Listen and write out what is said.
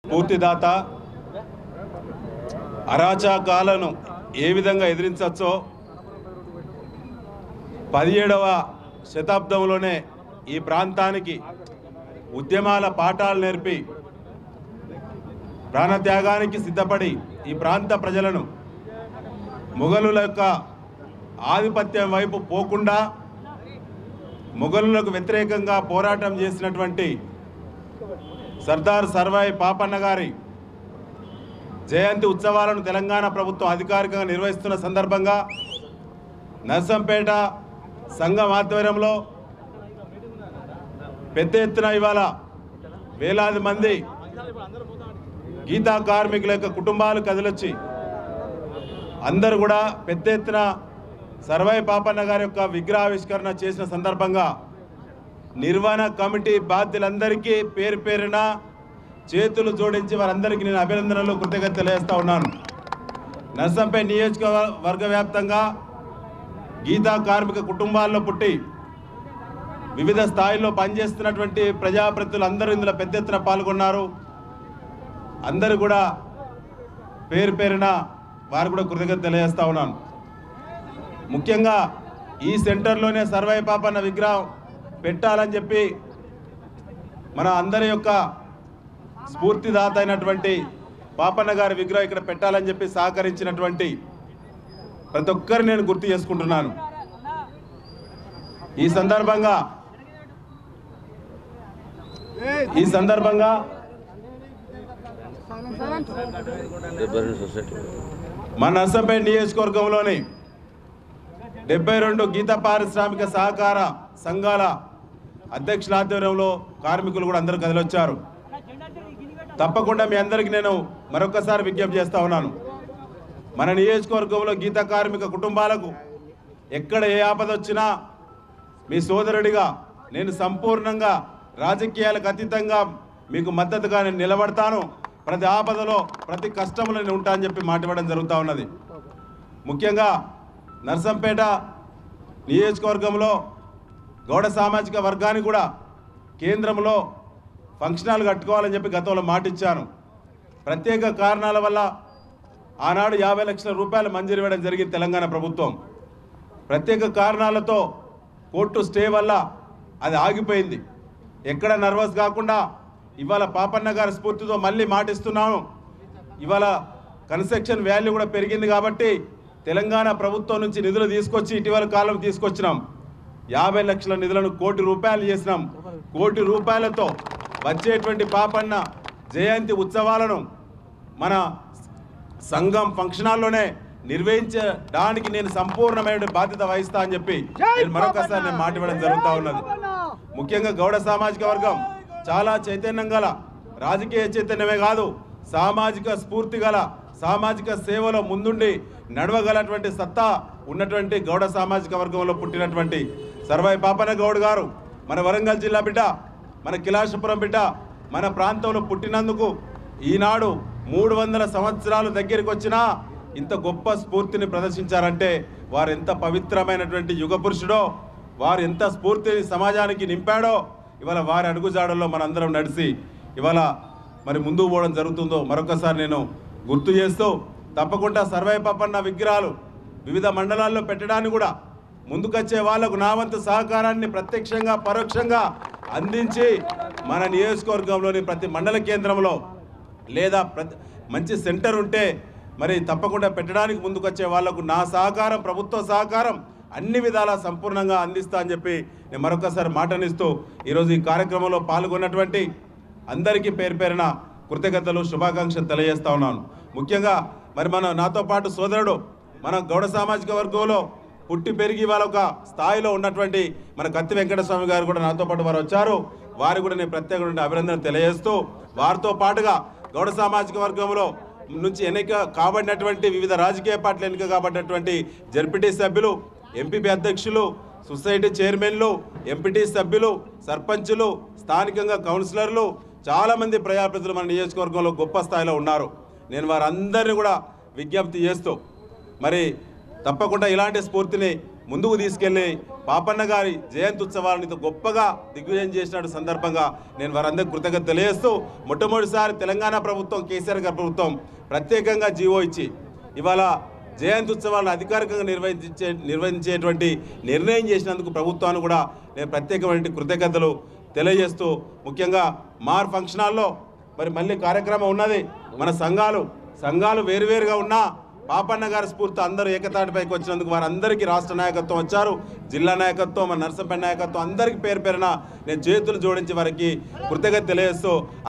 స్ఫూర్తిదాత అరాచకాలను ఏ విధంగా ఎదిరించవచ్చో పదిహేడవ శతాబ్దంలోనే ఈ ప్రాంతానికి ఉద్యమాల పాఠాలు నేర్పి ప్రాణత్యాగానికి సిద్ధపడి ఈ ప్రాంత ప్రజలను మొఘలుల యొక్క ఆధిపత్యం వైపు పోకుండా మొఘలులకు వ్యతిరేకంగా పోరాటం చేసినటువంటి సర్దార్ సర్వాయి పాపన్న గారి జయంతి ఉత్సవాలను తెలంగాణ ప్రభుత్వం అధికారికంగా నిర్వహిస్తున్న సందర్భంగా నర్సంపేట సంఘం ఆధ్వర్యంలో పెద్ద ఎత్తున ఇవాళ వేలాది మంది గీతా కార్మికుల యొక్క కుటుంబాలు కదిలొచ్చి అందరూ కూడా పెద్ద ఎత్తున సర్వాయి పాపన్న గారి యొక్క విగ్రహావిష్కరణ చేసిన సందర్భంగా నిర్వహణ కమిటీ బాధ్యులందరికీ పేరు పేరున చేతులు జోడించి వారందరికీ నేను అభినందనలు కృతజ్ఞత తెలియజేస్తా ఉన్నాను నర్సంపేట నియోజకవర్గ వ్యాప్తంగా గీతా కార్మిక కుటుంబాల్లో పుట్టి వివిధ స్థాయిల్లో పనిచేస్తున్నటువంటి ప్రజాప్రతినిధులు అందరూ ఇందులో పెద్ద ఎత్తున పాల్గొన్నారు అందరూ కూడా పేరు పేరున వారు కూడా కృతజ్ఞత తెలియజేస్తా ఉన్నాను ముఖ్యంగా ఈ సెంటర్లోనే సర్వై పాపన్న విగ్రహం పెట్టాలని చెప్పి మన అందరి యొక్క స్ఫూర్తిదాత అయినటువంటి పాపన్న గారి విగ్రహం ఇక్కడ పెట్టాలని చెప్పి సహకరించినటువంటి ప్రతి ఒక్కరు నేను గుర్తు చేసుకుంటున్నాను ఈ సందర్భంగా ఈ సందర్భంగా మన నర్సంపేట నియోజకవర్గంలోని డెబ్బై రెండు గీత పారిశ్రామిక సహకార సంఘాల అధ్యక్షుల ఆధ్వర్యంలో కార్మికులు కూడా అందరూ కదిలొచ్చారు తప్పకుండా మీ అందరికీ నేను మరొకసారి విజ్ఞప్తి చేస్తా ఉన్నాను మన నియోజకవర్గంలో గీత కార్మిక కుటుంబాలకు ఎక్కడ ఏ ఆపద వచ్చినా మీ సోదరుడిగా నేను సంపూర్ణంగా రాజకీయాలకు అతీతంగా మీకు మద్దతుగా నేను నిలబడతాను ప్రతి ఆపదలో ప్రతి కష్టంలో నేను ఉంటా అని చెప్పి మాట్లాడడం జరుగుతూ ఉన్నది ముఖ్యంగా నర్సంపేట నియోజకవర్గంలో గౌడ సామాజిక వర్గానికి కూడా కేంద్రంలో ఫంక్షనాలు కట్టుకోవాలని చెప్పి గతంలో మాటిచ్చాను ప్రత్యేక కారణాల వల్ల ఆనాడు యాభై లక్షల రూపాయలు మంజూరు ఇవ్వడం జరిగింది తెలంగాణ ప్రభుత్వం ప్రత్యేక కారణాలతో కోర్టు స్టే వల్ల అది ఆగిపోయింది ఎక్కడ నర్వస్ కాకుండా ఇవాళ పాపన్న గారి స్ఫూర్తితో మళ్ళీ మాటిస్తున్నాను ఇవాళ కన్స్ట్రక్షన్ వాల్యూ కూడా పెరిగింది కాబట్టి తెలంగాణ ప్రభుత్వం నుంచి నిధులు తీసుకొచ్చి ఇటీవల కాలం తీసుకొచ్చినాం యాభై లక్షల నిధులను కోటి రూపాయలు చేసినాం కోటి రూపాయలతో వచ్చేటువంటి పాపన్న జయంతి ఉత్సవాలను మన సంఘం ఫంక్షన్ హాల్లోనే నిర్వహించడానికి నేను సంపూర్ణమైన బాధ్యత వహిస్తా అని చెప్పి నేను మరొకసారి నేను మాట ఇవ్వడం జరుగుతూ ఉన్నది ముఖ్యంగా గౌడ సామాజిక వర్గం చాలా చైతన్యం గల రాజకీయ చైతన్యమే కాదు సామాజిక స్ఫూర్తి గల సామాజిక సేవలో ముందుండి నడవగలటువంటి సత్తా ఉన్నటువంటి గౌడ సామాజిక వర్గంలో పుట్టినటువంటి సర్వాయి పాపన గౌడ్ గారు మన వరంగల్ జిల్లా బిడ్డ మన కిలాషపురం బిడ్డ మన ప్రాంతంలో పుట్టినందుకు ఈనాడు మూడు వందల సంవత్సరాలు దగ్గరికి వచ్చినా ఇంత గొప్ప స్ఫూర్తిని ప్రదర్శించారంటే వారు ఎంత పవిత్రమైనటువంటి యుగ పురుషుడో వారు ఎంత స్ఫూర్తిని సమాజానికి నింపాడో ఇవాళ వారి అడుగుజాడల్లో మనందరం నడిచి ఇవాళ మరి ముందుకు పోవడం జరుగుతుందో మరొకసారి నేను గుర్తు చేస్తూ తప్పకుండా సర్వై పప్పన్న విగ్రహాలు వివిధ మండలాల్లో పెట్టడానికి కూడా ముందుకొచ్చే వాళ్లకు నా వంతు సహకారాన్ని ప్రత్యక్షంగా పరోక్షంగా అందించి మన నియోజకవర్గంలోని ప్రతి మండల కేంద్రంలో లేదా ప్రతి మంచి సెంటర్ ఉంటే మరి తప్పకుండా పెట్టడానికి ముందుకొచ్చే వాళ్లకు నా సహకారం ప్రభుత్వ సహకారం అన్ని విధాలా సంపూర్ణంగా అందిస్తా అని చెప్పి నేను మరొకసారి మాటనిస్తూ ఈరోజు ఈ కార్యక్రమంలో పాల్గొన్నటువంటి అందరికీ పేరు పేరున కృతజ్ఞతలు శుభాకాంక్షలు తెలియజేస్తా ఉన్నాను ముఖ్యంగా మరి మన నాతో పాటు సోదరుడు మన గౌడ సామాజిక వర్గంలో పుట్టి పెరిగి వాళ్ళ ఒక స్థాయిలో ఉన్నటువంటి మన కత్తి వెంకటస్వామి గారు కూడా నాతో పాటు వారు వచ్చారు వారు కూడా నేను ప్రత్యేకమైన అభినందన తెలియజేస్తూ వారితో పాటుగా గౌడ సామాజిక వర్గంలో నుంచి ఎన్నిక కాబడినటువంటి వివిధ రాజకీయ పార్టీలు ఎన్నిక కాబడినటువంటి జడ్పీటీ సభ్యులు ఎంపీపీ అధ్యక్షులు సొసైటీ చైర్మన్లు ఎంపీటీ సభ్యులు సర్పంచులు స్థానికంగా కౌన్సిలర్లు చాలామంది ప్రజాప్రతినిధులు మన నియోజకవర్గంలో గొప్ప స్థాయిలో ఉన్నారు నేను వారందరినీ కూడా విజ్ఞప్తి చేస్తూ మరి తప్పకుండా ఇలాంటి స్ఫూర్తిని ముందుకు తీసుకెళ్లి పాపన్న గారి జయంతి ఉత్సవాలను ఇంత గొప్పగా దిగ్విజయం చేసిన సందర్భంగా నేను వారందరికీ కృతజ్ఞత తెలియజేస్తూ మొట్టమొదటిసారి తెలంగాణ ప్రభుత్వం కేసీఆర్ గారి ప్రభుత్వం ప్రత్యేకంగా జీవో ఇచ్చి ఇవాళ జయంతి ఉత్సవాలను అధికారికంగా నిర్వహించే నిర్వహించేటువంటి నిర్ణయం చేసినందుకు ప్రభుత్వాన్ని కూడా నేను ప్రత్యేకమైన కృతజ్ఞతలు తెలియజేస్తూ ముఖ్యంగా మార్ ఫంక్షన్ హాల్లో మరి మళ్ళీ కార్యక్రమం ఉన్నది మన సంఘాలు సంఘాలు వేరువేరుగా ఉన్నా పాపన్న గారి స్ఫూర్తి అందరూ ఏకతాటిపైకి వచ్చినందుకు వారందరికీ రాష్ట్ర నాయకత్వం వచ్చారు జిల్లా నాయకత్వం మన నర్సంపేట నాయకత్వం అందరికీ పేరు పేరున నేను చేతులు జోడించి వారికి కృతజ్ఞత తెలియజేస్తూ